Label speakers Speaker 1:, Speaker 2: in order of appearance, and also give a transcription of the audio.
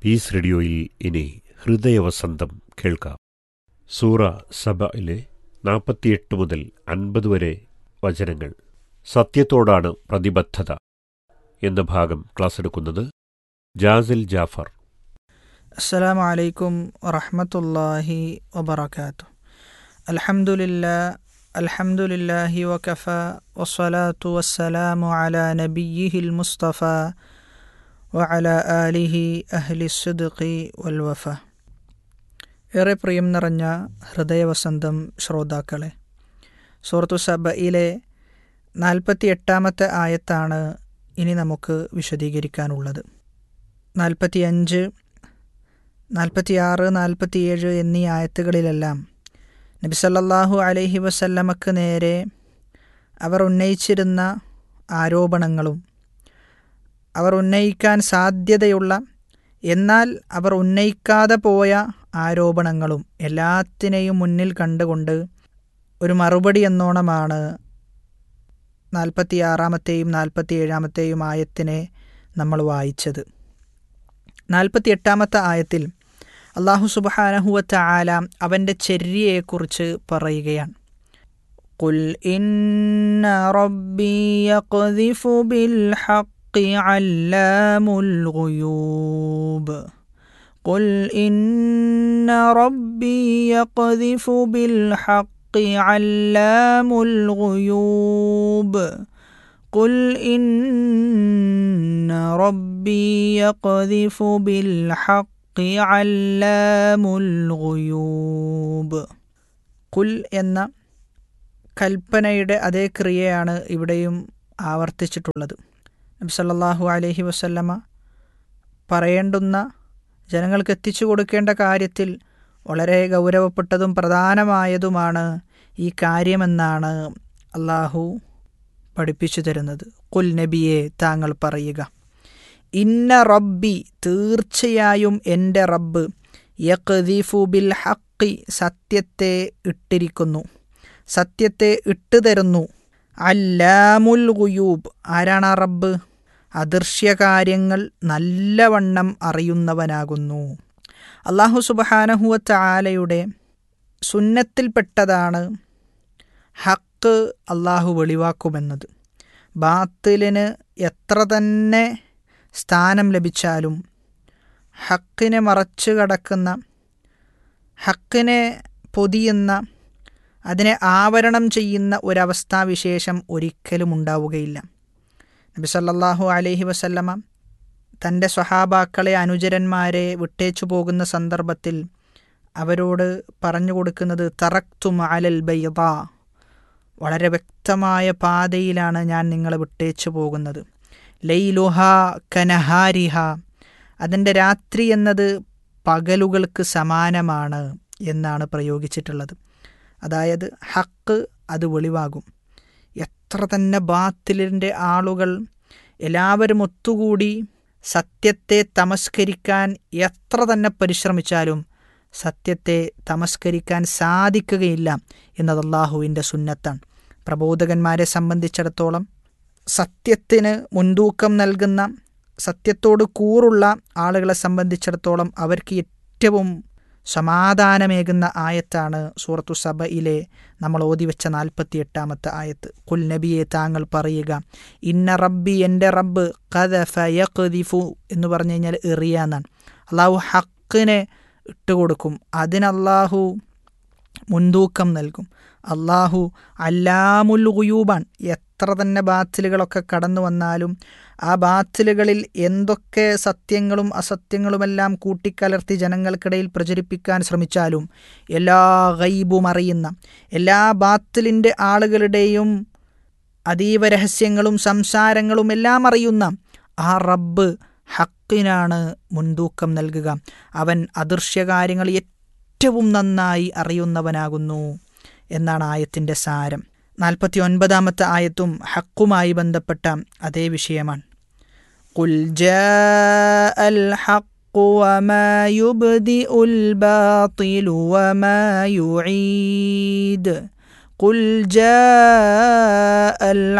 Speaker 1: piece റേഡിയോയിൽ ഇനി ഹൃദയവസന്തം കേൾക്കാം സൂറ സബയിലെ നാൽപ്പത്തിയെട്ട് മുതൽ അൻപത് വരെ വചനങ്ങൾ സത്യത്തോടാണ് പ്രതിബദ്ധത എന്ന ഭാഗം ക്ലാസ് എടുക്കുന്നത് ജാസിൽ ജാഫർ
Speaker 2: السلام عليكم ورحمة الله وبركاته الحمد لله الحمد لله وكفى والصلاة والسلام على نبيه المصطفى وعلى آله أهل الصدق والوفا ഏറെ പ്രിയം നിറഞ്ഞ ഹൃദയവസന്തം ശ്രോതാക്കളെ സൂറത്തു സബയിലെ നാൽപ്പത്തി എട്ടാമത്തെ ആയത്താണ് ഇനി നമുക്ക് വിശദീകരിക്കാനുള്ളത് നാൽപ്പത്തിയഞ്ച് നാൽപ്പത്തിയാറ് നാൽപ്പത്തിയേഴ് എന്നീ ആയത്തുകളിലെല്ലാം നബി സല്ലല്ലാഹു അലൈഹി വസല്ലമക്ക് നേരെ അവർ ഉന്നയിച്ചിരുന്ന ആരോപണങ്ങളും അവർ ഉന്നയിക്കാൻ സാധ്യതയുള്ള എന്നാൽ അവർ ഉന്നയിക്കാതെ പോയ ആരോപണങ്ങളും എല്ലാത്തിനെയും മുന്നിൽ കണ്ടുകൊണ്ട് ഒരു മറുപടി എന്നോണമാണ് നാൽപ്പത്തിയാറാമത്തെയും നാൽപ്പത്തിയേഴാമത്തെയും ആയത്തിനെ നമ്മൾ വായിച്ചത് നാൽപ്പത്തി എട്ടാമത്തെ ആയത്തിൽ അള്ളാഹു സുബാനഹുവത്ത ആല അവൻ്റെ ചെര്യയെക്കുറിച്ച് പറയുകയാണ് قل إن ربي يقذف بالحق علام الغيوب قل إن ربي يقذف بالحق علام الغيوب قل إن ربي يقذف بالحق علام الغيوب قل എന്ന കൽപ്പനയുടെ അതേ ക്രിയയാണ് ഇവിടെയും ആവർത്തിച്ചിട്ടുള്ളത് നബി സല്ലല്ലാഹു അലൈഹി വസല്ലമ പറയേണ്ടുന്ന ജനങ്ങൾക്ക് എത്തിച്ചു കൊടുക്കേണ്ട കാര്യത്തിൽ വളരെ ഗൗരവപ്പെട്ടതും പ്രധാനമായതുമാണ് ഈ കാര്യമെന്നാണ് അള്ളാഹു പഠിപ്പിച്ചു തരുന്നത് കുൽ നബിയെ താങ്കൾ പറയുക ഇന്ന റബ്ബി തീർച്ചയായും എൻ്റെ റബ്ബ് യഖ്ദീഫു ബിൽ ഹക്കി സത്യത്തെ ഇട്ടിരിക്കുന്നു സത്യത്തെ ഇട്ടുതരുന്നു അല്ലാമുൽ ഗുയൂബ് ആരാണ് ആ റബ്ബ് അദൃശ്യകാര്യങ്ങൾ നല്ലവണ്ണം അറിയുന്നവനാകുന്നു അള്ളാഹു സുബഹാനഹുവത്ത ആലയുടെ സുന്നത്തിൽപ്പെട്ടതാണ് ഹക്ക് അള്ളാഹു വെളിവാക്കുമെന്നത് ബാത്തിലിന് എത്ര തന്നെ സ്ഥാനം ലഭിച്ചാലും ഹക്കിനെ മറച്ചു കടക്കുന്ന ഹക്കിനെ പൊതിയുന്ന അതിനെ ആവരണം ചെയ്യുന്ന ഒരവസ്ഥാവിശേഷം ഒരിക്കലും ഉണ്ടാവുകയില്ല നബി സല്ലല്ലാഹു അലൈഹി വസല്ലമ തൻ്റെ സ്വഹാബാക്കളെ അനുചരന്മാരെ വിട്ടേച്ചു പോകുന്ന സന്ദർഭത്തിൽ അവരോട് പറഞ്ഞു കൊടുക്കുന്നത് തറക്തും അലൽ ബൈദ വളരെ വ്യക്തമായ പാതയിലാണ് ഞാൻ നിങ്ങളെ വിട്ടേച്ചു പോകുന്നത് ലൈലുഹ കനഹാരിഹ അതിൻ്റെ രാത്രി എന്നത് പകലുകൾക്ക് സമാനമാണ് എന്നാണ് പ്രയോഗിച്ചിട്ടുള്ളത് അതായത് ഹക്ക് അത് വെളിവാകും എത്ര തന്നെ ബാത്തിലിൻ്റെ ആളുകൾ എല്ലാവരും ഒത്തുകൂടി സത്യത്തെ തമസ്കരിക്കാൻ എത്ര തന്നെ പരിശ്രമിച്ചാലും സത്യത്തെ തമസ്കരിക്കാൻ സാധിക്കുകയില്ല എന്നത് അള്ളാഹുവിൻ്റെ സുന്നത്താണ് പ്രബോധകന്മാരെ സംബന്ധിച്ചിടത്തോളം സത്യത്തിന് മുൻതൂക്കം നൽകുന്ന സത്യത്തോട് കൂറുള്ള ആളുകളെ സംബന്ധിച്ചിടത്തോളം അവർക്ക് ഏറ്റവും സമാധാനമേകുന്ന ആയത്താണ് സൂറത്തു സബയിലെ നമ്മൾ ഓതിവെച്ച നാൽപ്പത്തി എട്ടാമത്തെ ആയത്ത് കുൽ നബിയെ താങ്കൾ പറയുക ഇന്ന റബ്ബി എൻ്റെ റബ്ബ് കഥഫ യഖ്ദിഫു എന്ന് പറഞ്ഞു കഴിഞ്ഞാൽ എറിയാന്നാണ് അള്ളാഹു ഹക്കിനെ ഇട്ടുകൊടുക്കും അതിനല്ലാഹു മുൻതൂക്കം നൽകും അള്ളാഹു അല്ലാമുൽ ഗുയൂബാൻ എത്ര തന്നെ ബാത്തിലുകളൊക്കെ കടന്നു വന്നാലും ആ ബാത്തിലുകളിൽ എന്തൊക്കെ സത്യങ്ങളും അസത്യങ്ങളുമെല്ലാം കൂട്ടിക്കലർത്തി ജനങ്ങൾക്കിടയിൽ പ്രചരിപ്പിക്കാൻ ശ്രമിച്ചാലും എല്ലാ ഗൈബും അറിയുന്ന എല്ലാ ബാത്തിലിൻ്റെ ആളുകളുടെയും അതീവ രഹസ്യങ്ങളും സംസാരങ്ങളും എല്ലാം അറിയുന്ന ആ റബ്ബ് ഹക്കിനാണ് മുൻതൂക്കം നൽകുക അവൻ അദൃശ്യകാര്യങ്ങൾ ഏറ്റവും നന്നായി അറിയുന്നവനാകുന്നു എന്നാണ് ആയത്തിൻ്റെ സാരം നാൽപ്പത്തി ഒൻപതാമത്തെ ആയത്തും ഹക്കുമായി ബന്ധപ്പെട്ട അതേ വിഷയമാണ് قل جاء الحق وما يبدئ الباطل وما يعيد قل جاء